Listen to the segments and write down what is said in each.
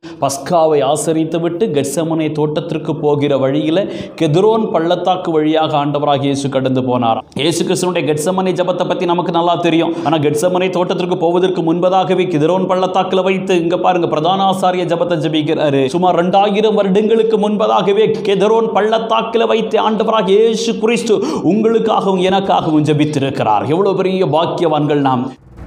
பஸ்காவை ஆசரித்துவிட்டு கெட்சமனை தோட்டத்திற்கு போகிற வழியில் கெதுரோன் பள்ளத்தாக்கு வழியாக ஆண்டவராக இயேசு கடந்து போனார் இயேசு கிறிஸ்துனுடைய கெட்சமனை ஜபத்தை பற்றி நமக்கு நல்லா தெரியும் ஆனால் கெட்சமனை தோட்டத்திற்கு போவதற்கு முன்பதாகவே கெதுரோன் பள்ளத்தாக்கில் வைத்து இங்க பாருங்க பிரதான ஆசாரிய ஜபத்தை ஜபிக்கிறாரு சுமார் ரெண்டாயிரம் வருடங்களுக்கு முன்பதாகவே கெதரோன் பள்ளத்தாக்கில் வைத்து ஆண்டவராக இயேசு கிறிஸ்து உங்களுக்காகவும் எனக்காகவும் ஜபித்திருக்கிறார் எவ்வளவு பெரிய பாக்கியவான்கள் நாம்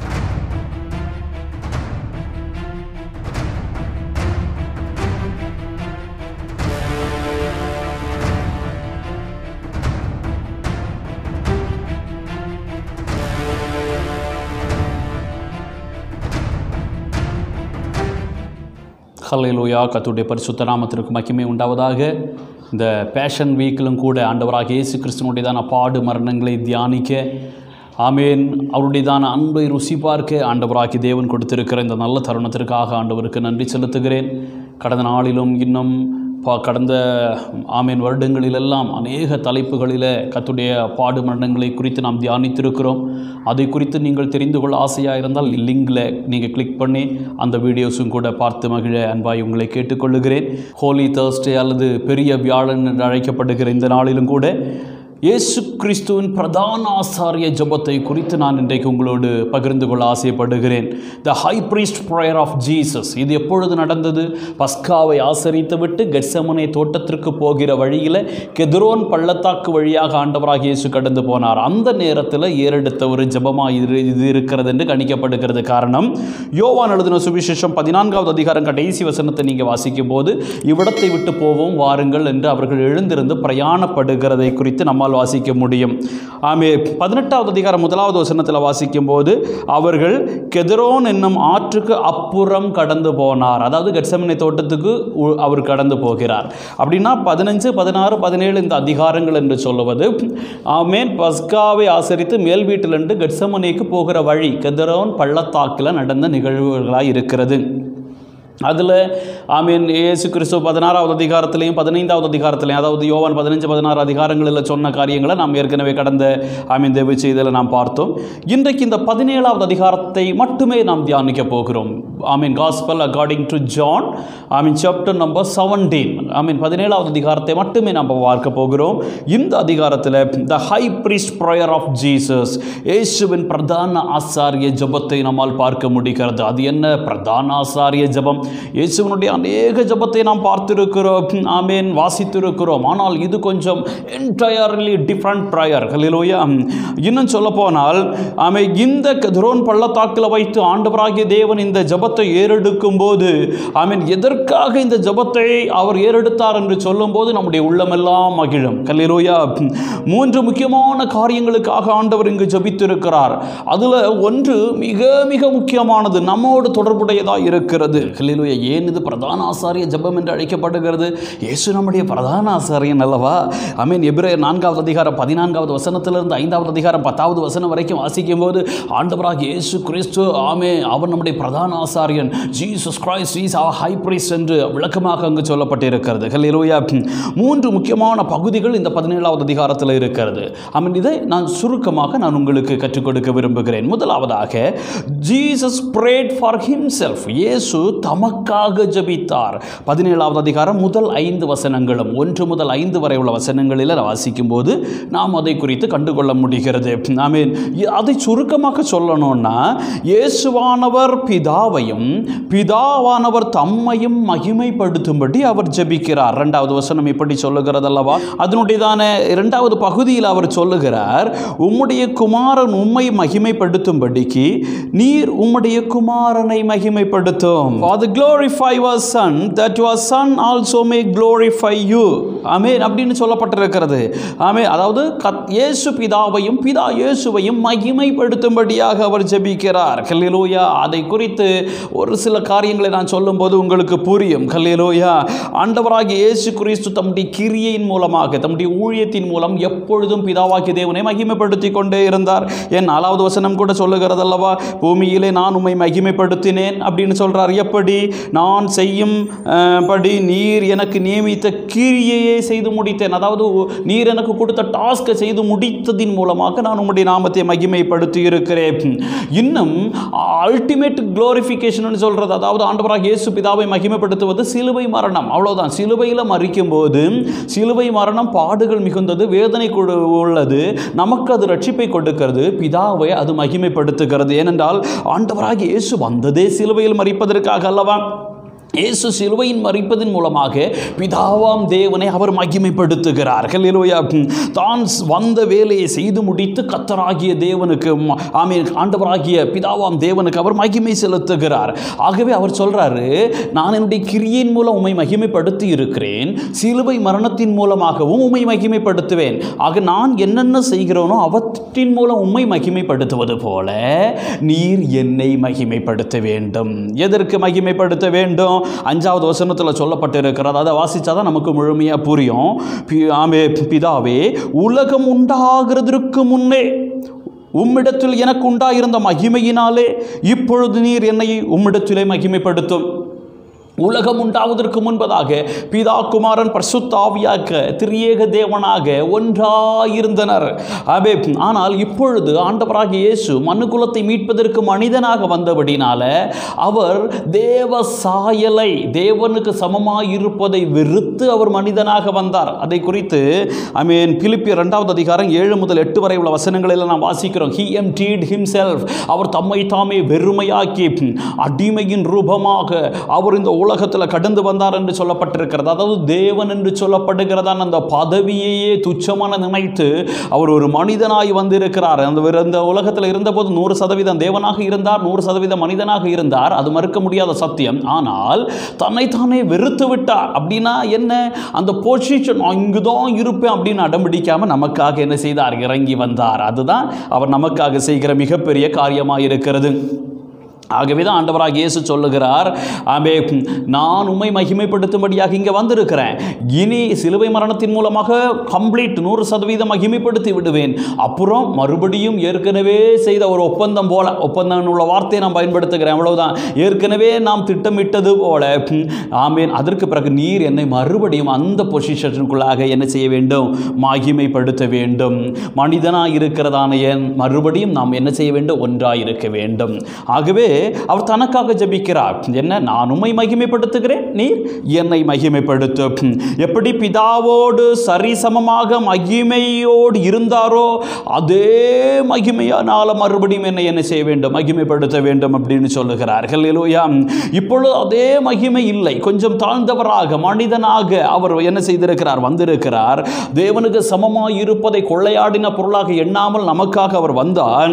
ஹல்லேலூயா கத்துடைய பரிசுத்த நாமத்திற்கு மகிமை உண்டாவதாக இந்த பேஷன் வீக்கிலும் கூட ஆண்டவராக இயேசு கிறிஸ்துவனுடையதான பாடு மரணங்களை தியானிக்க ஆமேன் அவருடையதான அன்பை ருசி பார்க்க ஆண்டவராகி தேவன் கொடுத்திருக்கிற இந்த நல்ல தருணத்திற்காக ஆண்டவருக்கு நன்றி செலுத்துகிறேன் கடந்த நாளிலும் இன்னும் பா கடந்த ஆமேன் வருடங்களிலெல்லாம் அநேக தலைப்புகளில் கத்துடைய பாடு மரணங்களை குறித்து நாம் தியானித்திருக்கிறோம் அதை குறித்து நீங்கள் தெரிந்து கொள்ள ஆசையாக இருந்தால் லிங்கில் நீங்கள் கிளிக் பண்ணி அந்த வீடியோஸும் கூட பார்த்து மகிழ அன்பாய் உங்களை கேட்டுக்கொள்ளுகிறேன் ஹோலி தேர்ஸ்டே அல்லது பெரிய வியாழன் என்று அழைக்கப்படுகிற இந்த நாளிலும் கூட இயேசு கிறிஸ்துவின் பிரதான ஆசாரிய ஜபத்தை குறித்து நான் இன்றைக்கு உங்களோடு பகிர்ந்து கொள்ள ஆசைப்படுகிறேன் the high priest prayer of Jesus இது எப்பொழுது நடந்தது பஸ்காவை ஆசரித்துவிட்டு கெட்சமனை தோட்டத்திற்கு போகிற வழியில் கெதுரோன் பள்ளத்தாக்கு வழியாக ஆண்டவராக இயேசு கடந்து போனார் அந்த நேரத்தில் ஏறெடுத்த ஒரு ஜபமாக இது இது இருக்கிறது என்று கணிக்கப்படுகிறது காரணம் யோவான் எழுதின சுவிசேஷம் பதினான்காவது அதிகாரம் கடைசி வசனத்தை நீங்கள் வாசிக்கும் போது இவ்விடத்தை விட்டு போவோம் வாருங்கள் என்று அவர்கள் எழுந்திருந்து பிரயாணப்படுகிறதை குறித்து நம்மால் வாசிக்க முடியும் ஆமே பதினெட்டாவது அதிகாரம் முதலாவது வசனத்தில் வாசிக்கும் போது அவர்கள் கெதரோன் என்னும் ஆற்றுக்கு அப்புறம் கடந்து போனார் அதாவது கெட்சமனை தோட்டத்துக்கு உ- அவர் கடந்து போகிறார் அப்படின்னா பதினஞ்சு பதினாறு பதினேழு இந்த அதிகாரங்கள் என்று சொல்லுவது ஆமேன் பஸ்காவை ஆசரித்து மேல் வீட்டிலிருந்து கெட்சமனைக்கு போகிற வழி கெதரோன் பள்ளத்தாக்கில் நடந்த நிகழ்வுகளாக இருக்கிறது அதில் ஆமீன் இயேசு கிறிஸ்துவ பதினாறாவது அதிகாரத்திலையும் பதினைந்தாவது அதிகாரத்திலையும் அதாவது யோவான் பதினஞ்சு பதினாறு அதிகாரங்களில் சொன்ன காரியங்களை நாம் ஏற்கனவே கடந்த ஆமீன் தேவ செய்தியில் நாம் பார்த்தோம் இன்றைக்கு இந்த பதினேழாவது அதிகாரத்தை மட்டுமே நாம் தியானிக்க போகிறோம் ஆமீன் காஸ்பல் அக்கார்டிங் டு ஜான் ஆமீன் சாப்டர் நம்பர் செவன்டீன் ஆமீன் பதினேழாவது அதிகாரத்தை மட்டுமே நம்ம பார்க்க போகிறோம் இந்த அதிகாரத்தில் the high priest prayer of Jesus இயேசுவின் பிரதான ஆசாரிய ஜபத்தை நம்மால் பார்க்க முடிகிறது அது என்ன பிரதான ஆசாரிய ஜபம் இயேசுவினுடைய அநேக ஜபத்தை நாம் பார்த்திருக்கிறோம் ஆமேன் வாசித்திருக்கிறோம் ஆனால் இது கொஞ்சம் என்டையர்லி டிஃப்ரெண்ட் ப்ரேயர் ஹalleluya இன்னும் சொல்ல போனால் ஆமே இந்த கதிரோன் பள்ளத்தாக்கில் வைத்து ஆண்டவராகிய தேவன் இந்த ஜபத்தை ஏறெடுக்கும் போது ஆமீன் எதற்காக இந்த ஜபத்தை அவர் ஏறெடுத்தார் என்று சொல்லும்போது நம்முடைய உள்ளமெல்லாம் மகிழும் கல்லிலோயா மூன்று முக்கியமான காரியங்களுக்காக ஆண்டவர் இங்கு ஜபித்திருக்கிறார் அதில் ஒன்று மிக மிக முக்கியமானது நம்மோடு தொடர்புடையதாக இருக்கிறது கல்லிலோயா ஏன் இது பிரதான ஆசாரிய ஜபம் என்று அழைக்கப்படுகிறது இயேசு நம்முடைய பிரதான ஆசாரியன் அல்லவா அமீன் எபிரேயர் நான்காவது அதிகாரம் பதினான்காவது வசனத்திலிருந்து ஐந்தாவது அதிகாரம் பத்தாவது வசனம் வரைக்கும் வாசிக்கும் போது ஆண்டவராக இயேசு கிறிஸ்து ஆமே அவர் நம்முடைய பிரதான ஆசாரியன் ஜீசஸ் கிரைஸ்ட் இஸ் அவர் ஹை பிரைஸ் என்று விளக்கமாக அங்கு சொல்லப்பட்டிருக்கிறது ஹல்லேலூயா மூன்று முக்கியமான பகுதிகள் இந்த பதினேழாவது அதிகாரத்தில் இருக்கிறது ஆமீன் இதை நான் சுருக்கமாக நான் உங்களுக்கு கற்றுக் கொடுக்க விரும்புகிறேன் முதலாவதாக ஜீசஸ் prayed ஃபார் himself இயேசு தமக்காக ஜெபித்தார் பதினேழாவது அதிகாரம் முதல் ஐந்து வசனங்களும் ஒன்று முதல் ஐந்து வரை உள்ள வசனங்களில் வாசிக்கும் போது நாம் அதை குறித்து கண்டுகொள்ள முடிகிறது ஆமீன் இ- அதை சுருக்கமாக சொல்லணும்னா இயேசுவானவர் பிதாவையும் பிதாவானவர் தம்மையும் மகிமைப்படுத்தும்படி அவர் ஜெபிக்கிறார் இரண்டாவது வசனம் இப்படி சொல்லுகிறது அல்லவா அதனுடையதான இரண்டாவது பகுதியில் அவர் சொல்லுகிறார் உம்முடைய குமாரன் உம்மை மகிமைப்படுத்தும்படிக்கு நீர் உம்முடைய குமாரனை மகிமைப்படுத்தும் Father glorify your son that your son also may glorify you ஆமென் அப்படின்னு சொல்லப்பட்டிருக்கிறது ஆமென் அதாவது கத் இயேசு பிதாவையும் பிதா இயேசுவையும் மகிமைப்படுத்தும்படியாக அவர் ஜெபிக்கிறார் கல்லிலூயா அதை குறித்து ஒரு சில காரியங்களை நான் சொல்லும்போது உங்களுக்கு புரியும் கல்லிலூயா ஆண்டவராகிய இயேசு கிறிஸ்து தம்முடைய கிரியையின் மூலமாக தம்முடைய ஊழியத்தின் மூலம் எப்பொழுதும் பிதாவாகிய தேவனை மகிமைப்படுத்தி கொண்டே இருந்தார் என் நாலாவது வசனம் கூட சொல்லுகிறது அல்லவா பூமியிலே நான் உம்மை மகிமைப்படுத்தினேன் அப்படின்னு சொல்றார் எப்படி நான் செய்யும் அஹ், படி நீர் எனக்கு நியமித்த கிரியையை செய்து முடித்தேன் அதாவது நீர் எனக்கு கொடுத்த டாஸ்கை செய்து முடித்ததின் மூலமாக நான் உம்முடைய நாமத்தை மகிமைப்படுத்தி இருக்கிறேன் இன்னும் அல்டிமேட் குளோரிஃபிகேஷன் சொல்றது அதாவது ஆண்டவராக இயேசு பிதாவை மகிமைப்படுத்துவது சிலுவை மரணம் அவ்வளவுதான் சிலுவையில் மறிக்கும் போது சிலுவை மரணம் பாடுகள் மிகுந்தது வேதனை கொடு- உள்ளது நமக்கு அது ரட்சிப்பை கொடுக்கிறது பிதாவை அது மகிமைப்படுத்துகிறது ஏனென்றால் ஆண்டவராக இயேசு வந்ததே சிலுவையில் மறிப்பதற்காக அல்லவா இயேசு சிலுவையின் மறிப்பதன் மூலமாக பிதாவாம் தேவனை அவர் மகிமைப்படுத்துகிறார் ஹல்லேலூயா தான் வந்த வேலையை செய்து முடித்து கத்தராகிய தேவனுக்கு ம- ஆமென் ஆண்டவராகிய பிதாவாம் தேவனுக்கு அவர் மகிமை செலுத்துகிறார் ஆகவே அவர் சொல்றாரு நான் என்னுடைய கிரியின் மூலம் உம்மை மகிமைப்படுத்தி இருக்கிறேன் சிலுவை மரணத்தின் மூலமாகவும் உம்மை மகிமைப்படுத்துவேன் ஆக நான் என்னென்ன செய்கிறோனோ அவற்றின் மூலம் உம்மை மகிமைப்படுத்துவது போல நீர் என்னை மகிமைப்படுத்த வேண்டும் எதற்கு மகிமைப்படுத்த வேண்டும் அஞ்சாவது வசனத்தில் சொல்லப்பட்டிருக்கிறது அதை வாசிச்சாதான் நமக்கு முழுமையாக புரியும் பி- ஆமே பிதாவே உலகம் உண்டாகிறதற்கு முன்னே உம்மிடத்தில் எனக்கு உண்டாயிருந்த மகிமையினாலே இப்பொழுது நீர் என்னை உம்மிடத்திலே மகிமைப்படுத்தும் உலகம் உண்டாவதற்கு முன்பதாக பிதா குமாரன் பரிசுத்தாவியாக திரியேக தேவனாக ஒன்றாயிருந்தனர் ஆமே ஆனால் இப்பொழுது ஆண்டவராகிய இயேசு மனுக்குலத்தை மீட்பதற்கு மனிதனாக வந்தபடினால அவர் தேவ சாயலை தேவனுக்கு சமமாய் இருப்பதை வெறுத்து அவர் மனிதனாக வந்தார் அதை குறித்து ஐ மீன் பிலிப்பிய இரண்டாவது அதிகாரம் ஏழு முதல் எட்டு வரை உள்ள வசனங்களில் நாம் வாசிக்கிறோம் ஹி எம் டீட் ஹிம்செல்ஃப் அவர் தம்மை தாமே வெறுமையாக்கி அடிமையின் ரூபமாக அவர் இந்த உலகத்தில் கடந்து வந்தார் என்று சொல்லப்பட்டிருக்கிறது அதாவது தேவன் என்று சொல்லப்படுகிறதான அந்த பதவியையே துச்சமான நினைத்து அவர் ஒரு மனிதனாய் வந்திருக்கிறார் அந்த வேற இந்த உலகத்தில் இருந்தபோது நூறு சதவீதம் தேவனாக இருந்தார் நூறு சதவீதம் மனிதனாக இருந்தார் அது மறுக்க முடியாத சத்தியம் ஆனால் தன்னைத்தானே வெறுத்து விட்டார் அப்படின்னா என்ன அந்த பொசிஷன் இங்கு தான் இருப்பேன் அப்படின்னு அடம்பிடிக்காம நமக்காக என்ன செய்தார் இறங்கி வந்தார் அதுதான் அவர் நமக்காக செய்கிற மிகப்பெரிய காரியமாக இருக்கிறது ஆகவே தான் ஆண்டவராக இயேசு சொல்லுகிறார் ஆமே நான் உம்மை மகிமைப்படுத்தும்படியாக இங்கே வந்திருக்கிறேன் இனி சிலுவை மரணத்தின் மூலமாக கம்ப்ளீட் நூறு சதவீதம் மகிமைப்படுத்தி விடுவேன் அப்புறம் மறுபடியும் ஏற்கனவே செய்த ஒரு ஒப்பந்தம் போல ஒப்பந்தம் உள்ள வார்த்தையை நான் பயன்படுத்துகிறேன் அவ்வளவுதான் ஏற்கனவே நாம் திட்டமிட்டது போல ம், ஆமேன் அதற்கு பிறகு நீர் என்னை மறுபடியும் அந்த பொசிஷனுக்குள்ளாக என்ன செய்ய வேண்டும் மகிமைப்படுத்த வேண்டும் மனிதனாக இருக்கிறதான என் மறுபடியும் நாம் என்ன செய்ய வேண்டும் ஒன்றாக இருக்க வேண்டும் ஆகவே அவர் தனக்காக ஜெபிக்கிறார் என்ன நான் உம்மை மகிமைப்படுத்துகிறேன் நீர் என்னை மகிமைப்படுத்து எப்படி பிதாவோடு சரிசமமாக மகிமையோடு இருந்தாரோ அதே மகிமையானால மறுபடியும் என்னை என்ன செய்ய வேண்டும் மகிமைப்படுத்த வேண்டும் அப்படின்னு சொல்லுகிறார்கள் இல்லையா இப்பொழுது அதே மகிமை இல்லை கொஞ்சம் தாழ்ந்தவராக மனிதனாக அவர் என்ன செய்திருக்கிறார் வந்திருக்கிறார் தேவனுக்கு சமமாய் இருப்பதை கொள்ளையாடின பொருளாக எண்ணாமல் நமக்காக அவர் வந்தார்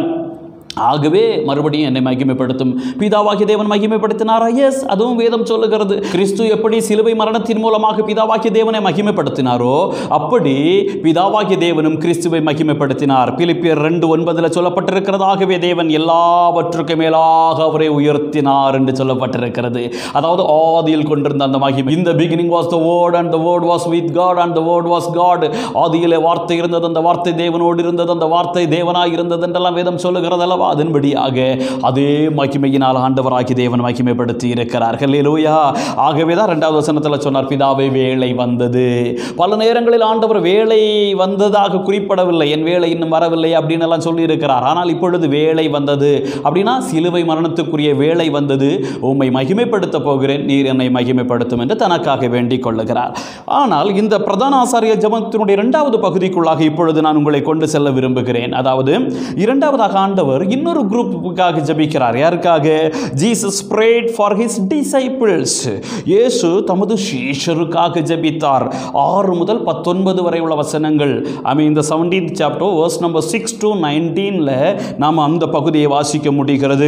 ஆகவே மறுபடியும் என்னை மகிமைப்படுத்தும் பிதாவாகிய தேவன் மகிமைப்படுத்தினாரா எஸ் அதுவும் வேதம் சொல்லுகிறது கிறிஸ்து எப்படி சிலுவை மரணத்தின் மூலமாக பிதாவாகிய தேவனை மகிமைப்படுத்தினாரோ அப்படி பிதாவாகிய தேவனும் கிறிஸ்துவை மகிமைப்படுத்தினார் பிலிப்பியர் ரெண்டு ஒன்பதில் சொல்லப்பட்டிருக்கிறதாகவே தேவன் எல்லாவற்றுக்கும் மேலாக அவரை உயர்த்தினார் என்று சொல்லப்பட்டிருக்கிறது அதாவது ஆதியில் கொண்டிருந்த அந்த மகிமை in the beginning was the word and the word was with God and the word was God ஆதியிலே வார்த்தை இருந்தது அந்த வார்த்தை தேவனோடு இருந்தது அந்த வார்த்தை தேவனாய் இருந்தது என்றெல்லாம் வேதம் சொல்லுகிறது அல்லவா அதன்படியாக அதே மகிமையினால் ஆண்டவராகி தேவன் மகிமைப்படுத்தி இருக்கிறார்கள் லூயா ஆகவே தான் ரெண்டாவது வசனத்தில் சொன்னார் பிதாவை வேலை வந்தது பல நேரங்களில் ஆண்டவர் வேலை வந்ததாக குறிப்பிடவில்லை என் வேலை இன்னும் வரவில்லை அப்படின்னு எல்லாம் சொல்லி இருக்கிறார் ஆனால் இப்பொழுது வேலை வந்தது அப்படின்னா சிலுவை மரணத்துக்குரிய வேலை வந்தது உம்மை மகிமைப்படுத்த போகிறேன் நீர் என்னை மகிமைப்படுத்தும் என்று தனக்காக வேண்டிக் கொள்ளுகிறார் ஆனால் இந்த பிரதான ஆசாரிய ஜபத்தினுடைய இரண்டாவது பகுதிக்குள்ளாக இப்பொழுது நான் உங்களை கொண்டு செல்ல விரும்புகிறேன் அதாவது இரண்டாவதாக ஆண்டவர் இன்னொரு குரூப்புக்காக ஜெபிக்கிறார் யாருக்காக Jesus prayed for his disciples இயேசு தமது சீஷருக்காக ஜெபித்தார் ஆறு முதல் பத்தொன்பது வரை உள்ள வசனங்கள் ஐ மீன் இந்த seventeenth chapter verse number six to நைன்டீனில் நாம் அந்த பகுதியை வாசிக்க முடிகிறது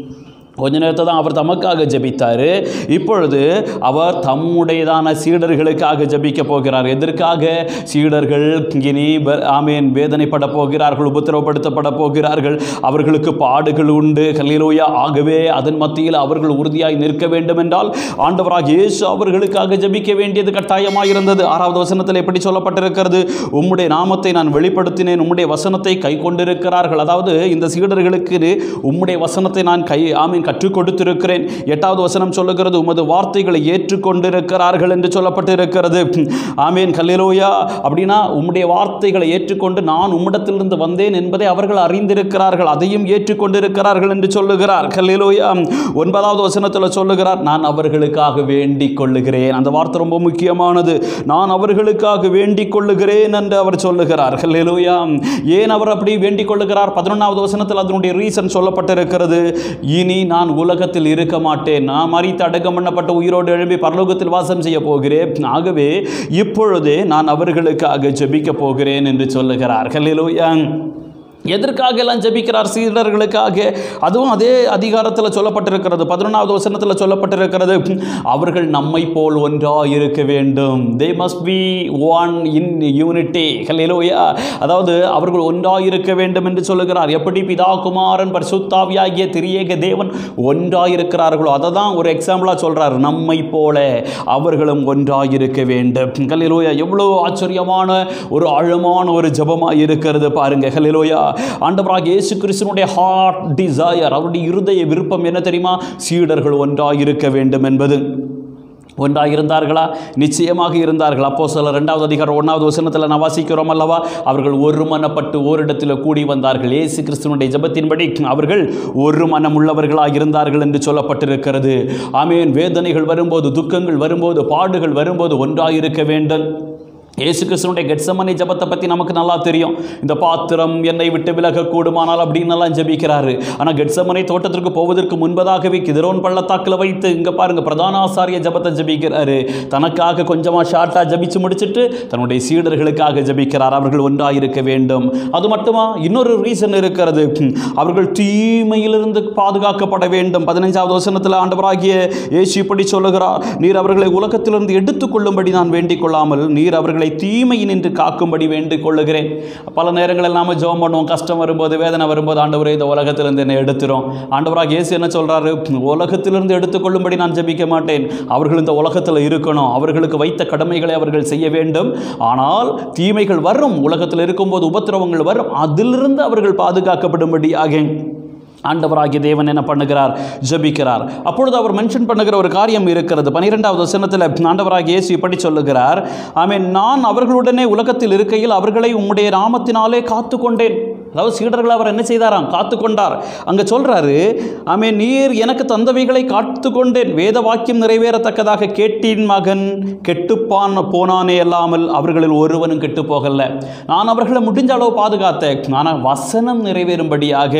கொஞ்ச நேரத்தை தான் அவர் தமக்காக ஜெபித்தார் இப்பொழுது அவர் தம்முடையதான சீடர்களுக்காக ஜெபிக்க போகிறார் எதற்காக சீடர்கள் இனி ப- ஆமேன் வேதனைப்பட போகிறார்கள் உபத்திரவப்படுத்தப்பட போகிறார்கள் அவர்களுக்கு பாடுகள் உண்டு கல்லிலோயா ஆகவே அதன் மத்தியில் அவர்கள் உறுதியாய் நிற்க வேண்டும் என்றால் ஆண்டவராக இயேசு அவர்களுக்காக ஜெபிக்க வேண்டியது கட்டாயமாக இருந்தது ஆறாவது வசனத்தில் எப்படி சொல்லப்பட்டிருக்கிறது உம்முடைய நாமத்தை நான் வெளிப்படுத்தினேன் உம்முடைய வசனத்தை கை கொண்டிருக்கிறார்கள் அதாவது இந்த சீடர்களுக்கு உம்முடைய வசனத்தை நான் கை ஆமீன் கற்றுக் கொடுத்திருக்கிறேன் எட்டாவது வசனம் சொல்லுகிறது உமது வார்த்தைகளை ஏற்றுக்கொண்டிருக்கிறார்கள் என்று சொல்லப்பட்டு இருக்கிறது ஆமேன் கல்லிலோயா அப்படின்னா உம்முடைய வார்த்தைகளை ஏற்றுக்கொண்டு நான் உம்மிடத்திலிருந்து வந்தேன் என்பதை அவர்கள் அறிந்திருக்கிறார்கள் அதையும் ஏற்றுக்கொண்டிருக்கிறார்கள் என்று சொல்லுகிறார் கல்லிலோயா ஒன்பதாவது வசனத்தில் சொல்லுகிறார் நான் அவர்களுக்காக வேண்டிக் கொள்ளுகிறேன் அந்த வார்த்தை ரொம்ப முக்கியமானது நான் அவர்களுக்காக வேண்டிக் கொள்ளுகிறேன் என்று அவர் சொல்லுகிறார் ஹல்லேலூயா ஏன் அவர் அப்படி வேண்டிக் கொள்ளுகிறார் பதினொன்றாவது வசனத்தில் அதனுடைய ரீசன் சொல்லப்பட்டிருக்கிறது இனி நான் உலகத்தில் இருக்க மாட்டேன் நான் மறித்து அடக்கம் பண்ணப்பட்ட உயிரோடு எழும்பி பரலோகத்தில் வாசம் செய்ய போகிறேன் ஆகவே இப்பொழுதே நான் அவர்களுக்காக ஜெபிக்க போகிறேன் என்று சொல்லுகிறார் ஹல்லேலூயா எதற்காக எல்லாம் ஜெபிக்கிறார் சீடர்களுக்காக அதுவும் அதே அதிகாரத்தில் சொல்லப்பட்டிருக்கிறது பதினொன்றாவது வசனத்தில் சொல்லப்பட்டிருக்கிறது அவர்கள் நம்மை போல் ஒன்றாக இருக்க வேண்டும் they must be one in unity ஹல்லேலூயா அதாவது அவர்கள் ஒன்றாக இருக்க வேண்டும் என்று சொல்லுகிறார் எப்படி பிதா குமாரன் பரிசுத்தாவியாகிய திரியேக தேவன் ஒன்றாக இருக்கிறார்களோ அதை தான் ஒரு எக்ஸாம்பிளாக சொல்கிறார் நம்மை போல அவர்களும் ஒன்றாக இருக்க வேண்டும் ஹல்லேலூயா எவ்வளோ ஆச்சரியமான ஒரு ஆழமான ஒரு ஜபமாக இருக்கிறது பாருங்க ஹல்லேலூயா ஆண்டவராக இயேசு கிறிஸ்துனுடைய ஹார்ட் டிசையர் அவருடைய இருதய விருப்பம் என்ன தெரியுமா சீடர்கள் ஒன்றாக இருக்க வேண்டும் என்பது ஒன்றாக இருந்தார்களா நிச்சயமாக இருந்தார்கள் அப்போ சில ரெண்டாவது அதிகாரம் ஒன்றாவது வசனத்தில் நான் வாசிக்கிறோம் அல்லவா அவர்கள் ஒருமனப்பட்டு ஓரிடத்தில் கூடி வந்தார்கள் இயேசு கிறிஸ்துவனுடைய ஜபத்தின்படி அவர்கள் ஒரு மனம் உள்ளவர்களாக இருந்தார்கள் என்று சொல்லப்பட்டிருக்கிறது ஆமேன் வேதனைகள் வரும்போது துக்கங்கள் வரும்போது பாடுகள் வரும்போது ஒன்றாக இருக்க வேண்டும் இயேசு கிறிஸ்துனுடைய கெட்சமனை ஜபத்தை பற்றி நமக்கு நல்லா தெரியும் இந்த பாத்திரம் என்னை விட்டு விலக கூடுமானால் அப்படின்னு எல்லாம் ஜபிக்கிறாரு ஆனால் கெட்சமனை தோட்டத்திற்கு போவதற்கு முன்பதாகவே கிதரோன் பள்ளத்தாக்கில் வைத்து இங்கே பாருங்க பிரதான ஆசாரிய ஜபத்தை ஜபிக்கிறாரு தனக்காக கொஞ்சமாக ஷார்ட்டாக ஜபிச்சு முடிச்சுட்டு தன்னுடைய சீடர்களுக்காக ஜபிக்கிறார் அவர்கள் ஒன்றாக இருக்க வேண்டும் அது மட்டுமா இன்னொரு ரீசன் இருக்கிறது அவர்கள் தீமையிலிருந்து பாதுகாக்கப்பட வேண்டும் பதினைஞ்சாவது வசனத்தில் ஆண்டவராகிய இயேசு இப்படி சொல்லுகிறார் நீர் அவர்களை உலகத்திலிருந்து எடுத்துக்கொள்ளும்படி நான் வேண்டிக் கொள்ளாமல் நீர் அவர்களை தீமையினின்று காக்கும்படி வேண்டிக் கொள்ளுகிறேன் பல நேரங்களில் நாம ஜெபம் பண்ணுவோம் கஷ்டம் வரும்போது வேதனை வரும்போது ஆண்டவரே இந்த உலகத்திலிருந்து என்னை எடுத்துரும் ஆண்டவராக இயேசு என்ன சொல்றாரு உலகத்திலிருந்து எடுத்துக்கொள்ளும்படி நான் ஜெபிக்க மாட்டேன் அவர்கள் இந்த உலகத்தில் இருக்கணும் அவர்களுக்கு வைத்த கடமைகளை அவர்கள் செய்ய வேண்டும் ஆனால் தீமைகள் வரும் உலகத்தில் இருக்கும்போது உபத்திரவங்கள் வரும் அதிலிருந்து அவர்கள் பாதுகாக்கப்படும்படியாக ஆண்டவராகிய தேவன் என்ன பண்ணுகிறார் ஜெபிக்கிறார் அப்பொழுது அவர் மென்ஷன் பண்ணுகிற ஒரு காரியம் இருக்கிறது பனிரெண்டாவது வசனத்தில் ஆண்டவராகிய இயேசு இப்படி சொல்லுகிறார் ஆமென் நான் அவர்களுடனே உலகத்தில் இருக்கையில் அவர்களை உம்முடைய நாமத்தினாலே காத்து கொண்டேன் அதாவது சீடர்கள் அவர் என்ன செய்தாராம் காத்து கொண்டார் அங்கே சொல்றாரு ஆமே நீர் எனக்கு தந்தவைகளை காத்து கொண்டேன் வேத வாக்கியம் நிறைவேறத்தக்கதாக கேட்டின் மகன் கெட்டுப்பான் போனானே அல்லாமல் அவர்களில் ஒருவனும் கெட்டு போகல நான் அவர்களை முடிஞ்ச அளவு பாதுகாத்தேன் ஆனால் வசனம் நிறைவேறும்படியாக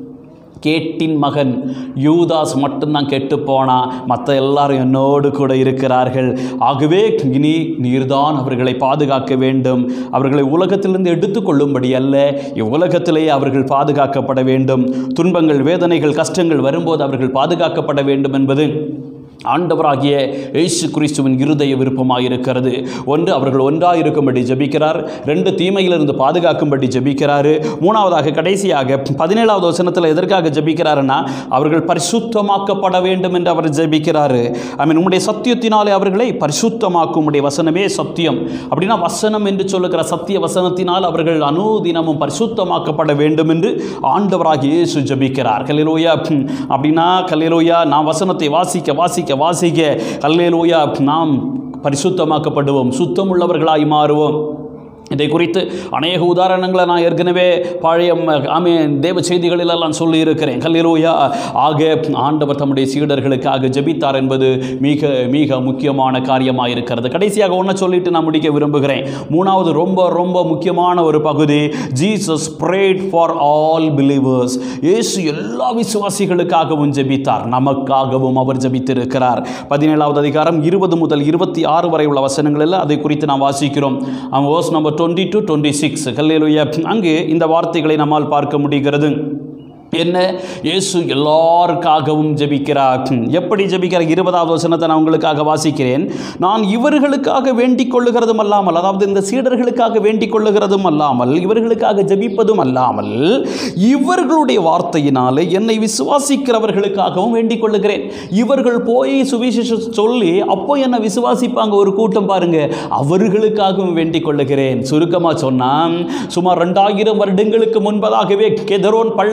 கேட்டின் மகன் யூதாஸ் மட்டும்தான் கெட்டு போனா மற்ற எல்லாரும் என்னோடு கூட இருக்கிறார்கள் ஆகவே இனி நீர்தான் அவர்களை பாதுகாக்க வேண்டும் அவர்களை உலகத்திலிருந்து எடுத்துக்கொள்ளும்படி அல்ல இவ்வுலகத்திலேயே அவர்கள் பாதுகாக்கப்பட வேண்டும் துன்பங்கள் வேதனைகள் கஷ்டங்கள் வரும்போது அவர்கள் பாதுகாக்கப்பட வேண்டும் என்பது ஆண்டவராகிய இயேசு கிறிஸ்துவின் இருதய விருப்பமாக இருக்கிறது ஒன்று அவர்கள் ஒன்றாக இருக்கும்படி ஜெபிக்கிறார் ரெண்டு தீமையிலிருந்து பாதுகாக்கும்படி ஜெபிக்கிறாரு மூணாவதாக கடைசியாக பதினேழாவது வசனத்தில் எதற்காக ஜெபிக்கிறாருன்னா அவர்கள் பரிசுத்தமாக்கப்பட வேண்டும் என்று அவர் ஜெபிக்கிறாரு ஐ மீன் உம்முடைய சத்தியத்தினாலே அவர்களை பரிசுத்தமாக்கும் உம்முடைய வசனமே சத்தியம் அப்படின்னா வசனம் என்று சொல்லுகிற சத்திய வசனத்தினால் அவர்கள் அனுதினமும் பரிசுத்தமாக்கப்பட வேண்டும் என்று ஆண்டவராகிய இயேசு ஜெபிக்கிறார் கல்லேலூயா அப்படின்னா கல்லேலூயா நான் வசனத்தை வாசிக்க வாசிக்க வாசிக்க கல்லேலூயா நாம் பரிசுத்தமாக்கப்படுவோம் சுத்தமுள்ளவர்களாய் மாறுவோம் இதை குறித்து அநேக உதாரணங்களை நான் ஏற்கனவே பழைய ம- ஆமே தேவ செய்திகளிலெல்லாம் சொல்லியிருக்கிறேன் கல்லிலூயா ஆக ஆண்டவர் தம்முடைய சீடர்களுக்காக ஜெபித்தார் என்பது மிக மிக முக்கியமான காரியமாக இருக்கிறது கடைசியாக ஒன்று சொல்லிட்டு நான் முடிக்க விரும்புகிறேன் மூணாவது ரொம்ப ரொம்ப முக்கியமான ஒரு பகுதி Jesus prayed for all believers இயேசு எல்லா விசுவாசிகளுக்காகவும் ஜெபித்தார் நமக்காகவும் அவர் ஜெபித்திருக்கிறார் பதினேழாவது அதிகாரம் இருபது முதல் இருபத்தி ஆறு வரை உள்ள வசனங்களில் அதை குறித்து நாம் வாசிக்கிறோம் verse number twenty two twenty six கல்லேலுயா அங்கு இந்த வார்த்தைகளை நம்மால் பார்க்க முடிகிறது என்ன இயேசு எல்லாருக்காகவும் ஜெபிக்கிறார் எப்படி ஜெபிக்கிறார் இருபதாவது வசனத்தை நான் உங்களுக்காக வாசிக்கிறேன் நான் இவர்களுக்காக வேண்டிக் கொள்ளுகிறதும் அல்லாமல் அதாவது இந்த சீடர்களுக்காக வேண்டிக் கொள்ளுகிறதும் அல்லாமல் இவர்களுக்காக ஜெபிப்பதும் அல்லாமல் இவர்களுடைய வார்த்தையினாலே என்னை விசுவாசிக்கிறவர்களுக்காகவும் வேண்டிக் கொள்ளுகிறேன் இவர்கள் போய் சுவிசேஷம் சொல்லி அப்போ என்னை விசுவாசிப்பாங்க ஒரு கூட்டம் பாருங்க அவர்களுக்காகவும் வேண்டிக் கொள்ளுகிறேன் சுருக்கமாக சொன்னால் சுமார் ரெண்டாயிரம் வருடங்களுக்கு முன்பதாகவே கெதரோன் பள்ளத்தாக்கில்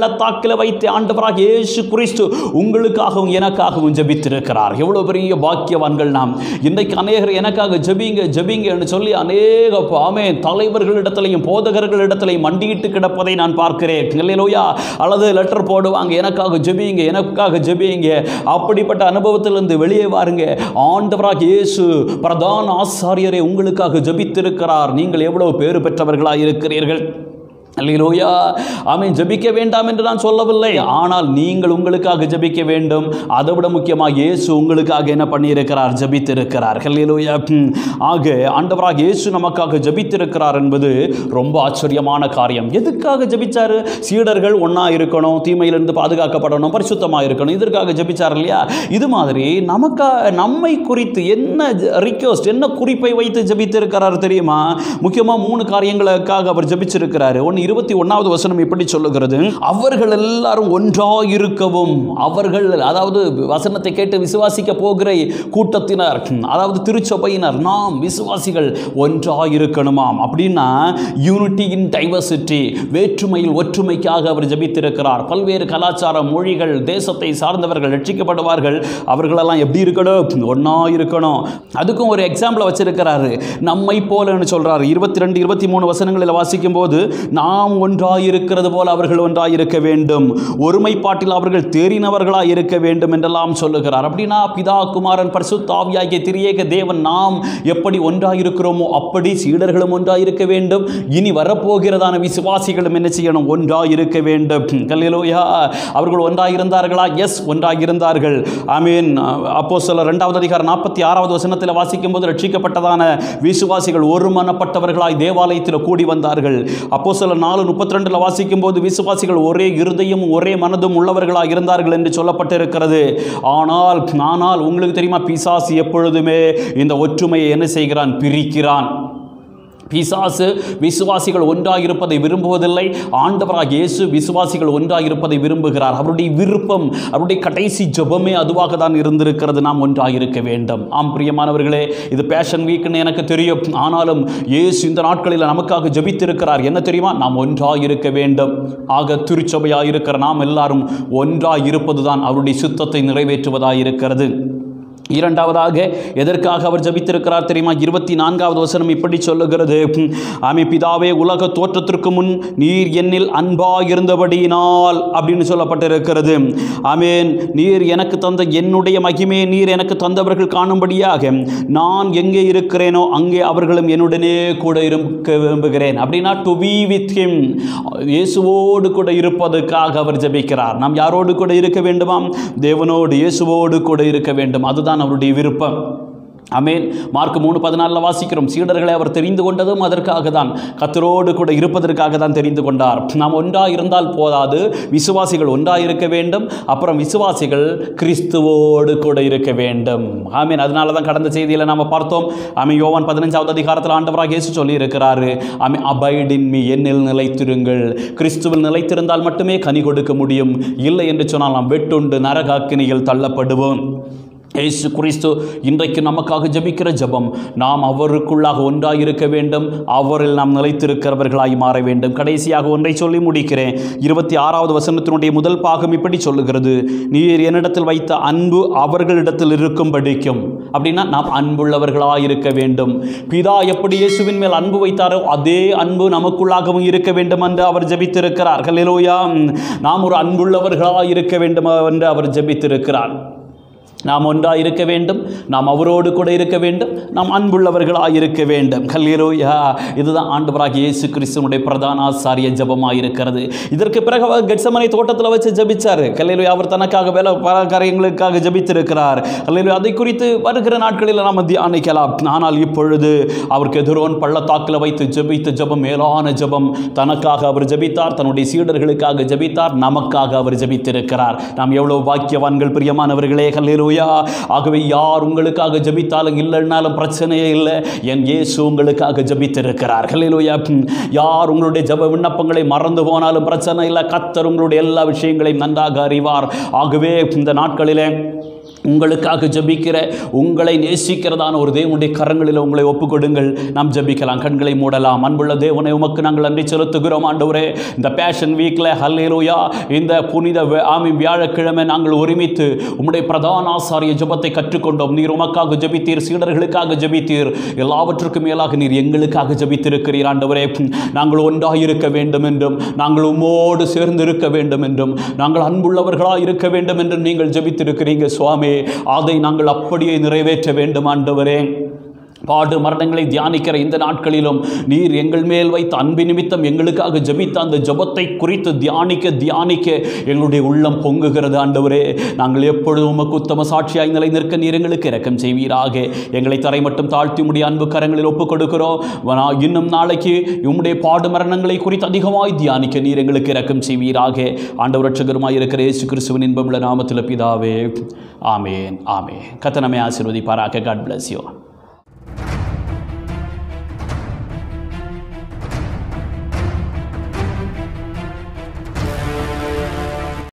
பள்ளத்தாக்கில் வைத்து ஆண்டவராக இயேசு கிறிஸ்து உங்களுக்காகவும் எனக்காகவும் ஜெபித்திருக்கிறார் எவ்வளோ பெரிய பாக்கியவான்கள் நாம் இன்றைக்கு அநேகர் எனக்காக ஜெபிங்க ஜெபிங்கன்னு சொல்லி அநேக ஆமே தலைவர்களிடத்திலையும் போதகர்களிடத்திலையும் மண்டியிட்டு கிடப்பதை நான் பார்க்கிறேன் இல்லையிலோயா அல்லது லெட்டர் போடுவாங்க எனக்காக ஜெபிங்க எனக்காக ஜெபிங்க அப்படிப்பட்ட அனுபவத்திலிருந்து வெளியே வாருங்க ஆண்டவராக இயேசு பிரதான ஆசாரியரை உங்களுக்காக ஜெபித்திருக்கிறார் நீங்கள் எவ்வளவு பேறு பெற்றவர்களாக இருக்கிறீர்கள் அல்லேலூயா ஆமென் ஜெபிக்க வேண்டாம் என்று நான் சொல்லவில்லை ஆனால் நீங்கள் உங்களுக்காக ஜெபிக்க வேண்டும் அதை விட முக்கியமாக இயேசு உங்களுக்காக என்ன பண்ணியிருக்கிறார் ஜெபித்திருக்கிறார் அல்லேலூயா ம். ஆக ஆண்டவராக இயேசு நமக்காக ஜெபித்திருக்கிறார் என்பது ரொம்ப ஆச்சரியமான காரியம் எதுக்காக ஜெபிச்சாரு சீடர்கள் ஒண்ணா இருக்கணும் தீமையிலிருந்து பாதுகாக்கப்படணும் பரிசுத்தமாக இருக்கணும் இதற்காக ஜெபிச்சார் இல்லையா இது மாதிரி நமக்கா நம்மை குறித்து என்ன ரிக்வஸ்ட் என்ன குறிப்பை வைத்து ஜெபித்திருக்கிறார் தெரியுமா முக்கியமாக மூணு காரியங்களுக்காக அவர் ஜெபிச்சிருக்கிறாரு ஒன்று இருபத்தி ஒன்றாவது வசனம் இப்படி சொல்லுகிறது அவர்கள் எல்லாரும் ஒன்றாக இருக்கவும் அவர்கள் அதாவது வசனத்தை கேட்டு விசுவாசிக்க போகிற கூட்டத்தினர் அதாவது திருச்சபையினர் நாம் விசுவாசிகள் ஒன்றாக இருக்கணுமாம் அப்படின்னா யூனிட்டி இன் டைவர்சிட்டி வேற்றுமையில் ஒற்றுமைக்காக அவர் ஜெபித்திருக்கிறார் பல்வேறு கலாச்சார மொழிகள் தேசத்தை சார்ந்தவர்கள் ரட்சிக்கப்படுவார்கள் அவர்களெல்லாம் எப்படி இருக்கணும் ஒன்றா இருக்கணும் அதுக்கும் ஒரு எக்ஸாம்பிளை வச்சிருக்கிறாரு நம்மை போலன்னு சொல்றாரு இருபத்தி ரெண்டு இருபத்தி மூணு வசனங்களில் வாசிக்கும் போது நாம் ஒன்றாய் இருக்கிறது போல அவர்கள் ஒன்றாய் இருக்க வேண்டும் ஒருமைப்பாட்டில் அவர்கள் தேறினவர்களாய் இருக்க வேண்டும் என்றெல்லாம் சொல்லுகிறார் அப்படின்னா பிதா குமாரன் பரிசுத்த ஆவியாகிய திரியேக தேவன் நாம் எப்படி ஒன்றாய் இருக்கிறோமோ அப்படி சீடர்களும் ஒன்றாய் இருக்க வேண்டும் இனி வரப்போகிறதான விசுவாசிகளும் என்ன செய்யணும் ஒன்றாய் இருக்க வேண்டும் கல்லிலோயா அவர்கள் ஒன்றாய் இருந்தார்களா எஸ் ஒன்றாய் இருந்தார்கள் ஐ மீன் அப்போ சில ரெண்டாவது அதிகாரம் நாற்பத்தி ஆறாவது வசனத்தில் வாசிக்கும் போது ரட்சிக்கப்பட்டதான விசுவாசிகள் ஒருமனப்பட்டவர்களாய் தேவாலயத்தில் கூடி வந்தார்கள் அப்போ சில நாலு முப்பத்தி ரெண்டில் வாசிக்கும் போது விசுவாசிகள் ஒரே இருதயம் ஒரே மனதும் உள்ளவர்களாக இருந்தார்கள் என்று சொல்லப்பட்டிருக்கிறது ஆனால் ஆனால் உங்களுக்கு தெரியுமா பிசாசு எப்பொழுதுமே இந்த ஒற்றுமையை என்ன செய்கிறான் பிரிக்கிறான் பிசாசு விசுவாசிகள் ஒன்றாக இருப்பதை விரும்புவதில்லை ஆண்டவராக இயேசு விசுவாசிகள் ஒன்றாக இருப்பதை விரும்புகிறார் அவருடைய விருப்பம் அவருடைய கடைசி ஜெபமே அதுவாக தான் இருந்திருக்கிறது நாம் ஒன்றாக இருக்க வேண்டும் ஆம் பிரியமானவர்களே இது பேஷன் வீக்னு எனக்கு தெரியும் ஆனாலும் இயேசு இந்த நாட்களில் நமக்காக ஜெபித்திருக்கிறார் என்ன தெரியுமா நாம் ஒன்றாக இருக்க வேண்டும் ஆக திருச்சபையாக இருக்கிற நாம் எல்லாரும் ஒன்றாக இருப்பது தான் அவருடைய சுத்தத்தை நிறைவேற்றுவதாக இருக்கிறது இரண்டாவதாக எதற்காக அவர் ஜபித்திருக்கிறார் தெரியுமா இருபத்தி நான்காவது வசனம் இப்படி சொல்லுகிறது ஆமை பிதாவே உலக தோற்றத்திற்கு முன் நீர் என்னில் அன்பாயிருந்தபடியினால் அப்படின்னு சொல்லப்பட்டிருக்கிறது ஆமேன் நீர் எனக்கு தந்த என்னுடைய மகிமையை நீர் எனக்கு தந்தவர்கள் காணும்படியாக நான் எங்கே இருக்கிறேனோ அங்கே அவர்களும் என்னுடனே கூட இருக்க விரும்புகிறேன் அப்படின்னா டு பி வித் ஹிம் இயேசுவோடு கூட இருப்பதற்காக அவர் ஜெபிக்கிறார் நாம் யாரோடு கூட இருக்க வேண்டுமாம் தேவனோடு இயேசுவோடு கூட இருக்க வேண்டும் அதுதான் அவருடைய விருப்பம் அமேன் மார்க் மூணு பதினாலில் வாசிக்கிறோம் சீடர்களை அவர் தெரிந்து கொண்டதும் அதற்காக தான் கத்தரோடு கூட இருப்பதற்காக தான் தெரிந்து கொண்டார் நாம் ஒன்றாக இருந்தால் போதாது விசுவாசிகள் ஒன்றாக இருக்க வேண்டும் அப்புறம் விசுவாசிகள் கிறிஸ்துவோடு கூட இருக்க வேண்டும் ஆமீன் அதனால தான் கடந்த செய்தியில் நாம் பார்த்தோம் ஆமீன் யோவான் பதினஞ்சாவது அதிகாரத்தில் ஆண்டவராக இயேசு சொல்லி இருக்கிறாரு ஆமீன் அபைடின் மீ என்னில் நிலைத்திருங்கள் கிறிஸ்துவில் நிலைத்திருந்தால் மட்டுமே கனி கொடுக்க முடியும் இல்லை என்று சொன்னால் நாம் வெட்டுண்டு நரகாக்கினியில் தள்ளப்படுவோம் இயேசு கிறிஸ்து இன்றைக்கு நமக்காக ஜெபிக்கிற ஜெபம் நாம் அவருக்குள்ளாக ஒன்றாக இருக்க வேண்டும் அவரில் நாம் நிலைத்திருக்கிறவர்களாய் மாற வேண்டும் கடைசியாக ஒன்றை சொல்லி முடிக்கிறேன் இருபத்தி ஆறாவது வசனத்தினுடைய முதல் பாகம் இப்படி சொல்லுகிறது நீர் என்னிடத்தில் வைத்த அன்பு அவர்களிடத்தில் இருக்கும்படிக்கும் அப்படின்னா நாம் அன்புள்ளவர்களாக இருக்க வேண்டும் பிதா எப்படி இயேசுவின் மேல் அன்பு வைத்தாரோ அதே அன்பு நமக்குள்ளாகவும் இருக்க வேண்டும் என்று அவர் ஜெபித்திருக்கிறார் ஹல்லேலூயா நாம் ஒரு அன்புள்ளவர்களாக இருக்க வேண்டும் என்று அவர் ஜெபித்திருக்கிறார் நாம் ஒன்றாக இருக்க வேண்டும் நாம் அவரோடு கூட இருக்க வேண்டும் நாம் அன்புள்ளவர்களாக இருக்க வேண்டும் கல்லீரோயா இதுதான் ஆண்டவராக இயேசு கிறிஸ்துவனுடைய பிரதான ஆசாரிய ஜபமாக இருக்கிறது இதற்கு பிறகு அவர் கெட்சமனை தோட்டத்தில் வச்சு ஜபிச்சார் கல்லீரோயா அவர் தனக்காக வேலை பல காரியங்களுக்காக ஜபித்திருக்கிறார் கல்லீரோயா அதை குறித்து வருகிற நாட்களில் நாம் தியானிக்கலாம் ஆனால் இப்பொழுது அவருக்கு எதிரோன் பள்ளத்தாக்கில் வைத்து ஜபித்த ஜபம் மேலான ஜபம் தனக்காக அவர் ஜபித்தார் தன்னுடைய சீடர்களுக்காக ஜபித்தார் நமக்காக அவர் ஜபித்திருக்கிறார் நாம் எவ்வளவு பாக்கியவான்கள் பிரியமானவர்களே கல்லீரோ ஹalleluya ஆகவே யார் உங்களுக்காக ஜெபித்தாலும் இல்லைன்னாலும் பிரச்சனையே இல்லை என் இயேசு உங்களுக்காக ஜெபித்திருக்கிறார் ஹalleluya யார் உங்களுடைய ஜெப விண்ணப்பங்களை மறந்து போனாலும் பிரச்சனை இல்லை கத்தர் உங்களுடைய எல்லா விஷயங்களையும் நன்றாக அறிவார் ஆகவே இந்த நாட்களிலே உங்களுக்காக ஜபிக்கிற உங்களை நேசிக்கிறதான ஒரு தேவனுடைய கரங்களில் உங்களை ஒப்புக்கொடுங்கள் நாம் ஜபிக்கலாம் கண்களை மூடலாம் அன்புள்ள தேவனை உமக்கு நாங்கள் நன்றி செலுத்துகிறோம் ஆண்டவரே இந்த பேஷன் வீக்கில் ஹல்லேலூயா இந்த புனித வே- ஆமி வியாழக்கிழமை நாங்கள் ஒருமித்து உம்முடைய பிரதான ஆசாரிய ஜெபத்தை கற்றுக்கொண்டோம் நீர் உமக்காக ஜபித்தீர் சீடர்களுக்காக ஜபித்தீர் எல்லாவற்றுக்கும் மேலாக நீர் எங்களுக்காக ஜபித்திருக்கிறீர் ஆண்டவரே நாங்கள் ஒன்றாக இருக்க வேண்டும் என்றும் நாங்கள் உம்மோடு சேர்ந்து இருக்க வேண்டும் என்றும் நாங்கள் அன்புள்ளவர்களாக இருக்க வேண்டும் என்றும் நீங்கள் ஜபித்திருக்கிறீங்க சுவாமி அதை நாங்கள் அப்படியே நிறைவேற்ற வேண்டும் ஆண்டவரே பாடு மரணங்களை தியானிக்கிற இந்த நாட்களிலும் நீர் எங்கள் மேல் வைத்த அன்பு நிமித்தம் எங்களுக்காக ஜெபித்த அந்த ஜெபத்தை குறித்து தியானிக்க தியானிக்க எங்களுடைய உள்ளம் பொங்குகிறது ஆண்டவரே நாங்கள் எப்பொழுதும் உமக்கு உத்தம சாட்சியாய் நிலை நிற்க நீர் எங்களுக்கு இரக்கம் செய்வீராக எங்களை தரை மட்டும் தாழ்த்தி உம்முடைய அன்பு கரங்களில் ஒப்புக் கொடுக்கிறோம் வனா- இன்னும் நாளைக்கு உம்முடைய பாடு மரணங்களை குறித்து அதிகமாய் தியானிக்க நீர் எங்களுக்கு இரக்கம் செய்வீராக ஆண்டவர் ரட்சகருமாய் இருக்கிற இயேசு கிறிஸ்துவின் இன்பமுள்ள நாமத்தில் பிதாவே ஆமேன் ஆமே கத்தனமே ஆசீர்வதிப்பாராக காட் bless you